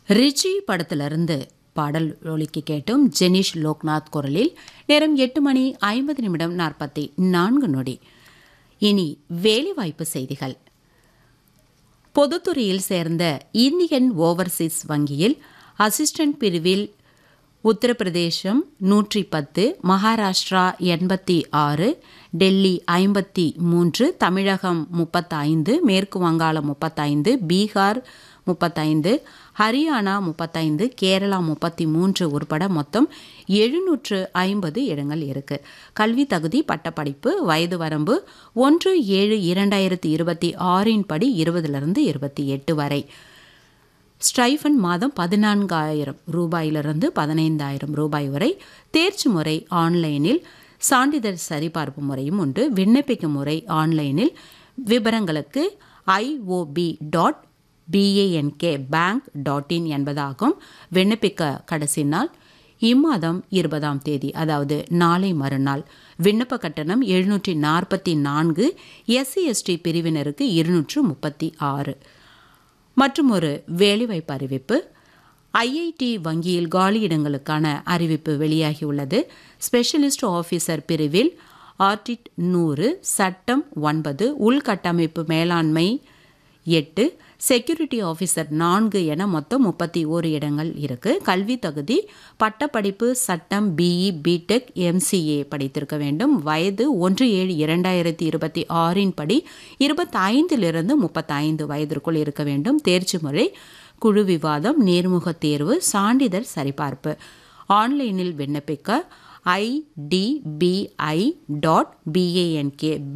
rich படத்திலிருந்து பாடல் ஒலிக்கு கேட்டும் ஜெனிஷ் லோக்நாத் குரலில் நேரம் எட்டு மணி ஐம்பது நிமிடம் நாற்பத்தி நான்கு நொடி இனி வேலைவாய்ப்பு செய்திகள் பொதுத்துறையில் சேர்ந்த இந்தியன் ஓவர்சீஸ் வங்கியில் அசிஸ்டன்ட் பிரிவில் உத்தரப்பிரதேசம் நூற்றி பத்து மகாராஷ்டிரா எண்பத்தி ஆறு டெல்லி ஐம்பத்தி மூன்று தமிழகம் முப்பத்தைந்து மேற்கு வங்காளம் முப்பத்தைந்து பீகார் முப்பத்தைந்து ஹரியானா முப்பத்தைந்து கேரளா முப்பத்தி மூன்று உட்பட மொத்தம் எழுநூற்று ஐம்பது இடங்கள் இருக்கு கல்வி தகுதி பட்டப்படிப்பு வயது வரம்பு ஒன்று ஏழு இரண்டாயிரத்தி இருபத்தி ஆறின் படி இருபதிலிருந்து இருபத்தி எட்டு வரை ஸ்டைஃபன் மாதம் பதினான்காயிரம் ரூபாயிலிருந்து பதினைந்தாயிரம் ரூபாய் வரை தேர்ச்சி முறை ஆன்லைனில் சான்றிதழ் சரிபார்ப்பு முறையும் உண்டு விண்ணப்பிக்கும் முறை ஆன்லைனில் விவரங்களுக்கு IOB dot B A N K bank dot in என்பதாகும் விண்ணப்பிக்க கடைசி நாள் இம்மாதம் இருபதாம் தேதி அதாவது நாளை மறுநாள் விண்ணப்ப கட்டணம் எழுநூற்றி நாற்பத்தி நான்கு எஸ்சி எஸ்டி பிரிவினருக்கு இருநூற்று முப்பத்தி ஆறு மற்றும் ஒரு வேலைவாய்ப்பு அறிவிப்பு ஐஐடி வங்கியில் காலியிடங்களுக்கான அறிவிப்பு வெளியாகியுள்ளது ஸ்பெஷலிஸ்ட் ஆஃபீஸர் பிரிவில் ஆர்டிட் நூறு சட்டம் ஒன்பது உள்கட்டமைப்பு மேலாண்மை எட்டு செக்யூரிட்டி ஆஃபீஸர் நான்கு என மொத்தம் முப்பத்தி ஓரு இடங்கள் இருக்கு கல்வி தகுதி பட்டப்படிப்பு சட்டம் பிஇ பிடெக் எம்சிஏ படித்திருக்க வேண்டும் வயது ஒன்று ஏழு இரண்டாயிரத்தி இருபத்தி ஆறின் படி இருபத்தி ஐந்திலிருந்து முப்பத்தைந்து வயதிற்குள் இருக்க வேண்டும் தேர்ச்சி முறை குழு விவாதம் நேர்முக தேர்வு சான்றிதழ் சரிபார்ப்பு ஆன்லைனில் விண்ணப்பிக்க ஐடிபிஐ டாட் பிஏஎன்கே